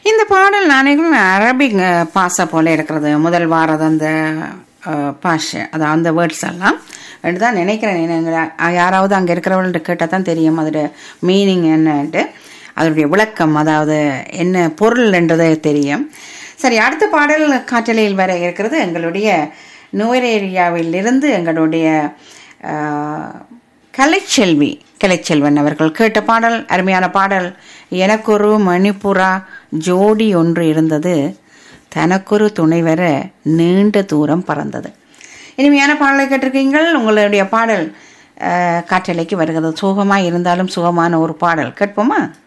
இந்த பாடல் நாணயங்களும் அரபிக் அஹ், பாசை போல இருக்கிறது முதல் வாரது அந்த அஹ், பாஷை அதான் அந்த வேர்ட்ஸ் எல்லாம் என்று தான் நினைக்கிறேன் நீங்கள் யாராவது அங்கே இருக்கிறவங்கள்ட்ட கேட்டால் தான் தெரியும் அதோட மீனிங் என்னன்ட்டு அதனுடைய விளக்கம் அதாவது என்ன பொருள் என்றது தெரியும் சரி அடுத்த பாடல் காற்றலையில் வர இருக்கிறது எங்களுடைய நுவரேரியாவில் இருந்து எங்களுடைய அஹ், கலைச்செல்வி கலைச்செல்வன் அவர்கள் கேட்ட பாடல் அருமையான பாடல் எனக்கொரு மணிப்புறா ஜோடி ஒன்று இருந்தது தனக்கொரு துணை வர நீண்ட தூரம் பறந்தது இனிமையான பாடலை கேட்டிருக்கீங்கள் உங்களுடைய பாடல் அஹ், காற்றலைக்கு வருகிறது சோகமாக இருந்தாலும் சுகமான ஒரு பாடல் கேட்போமா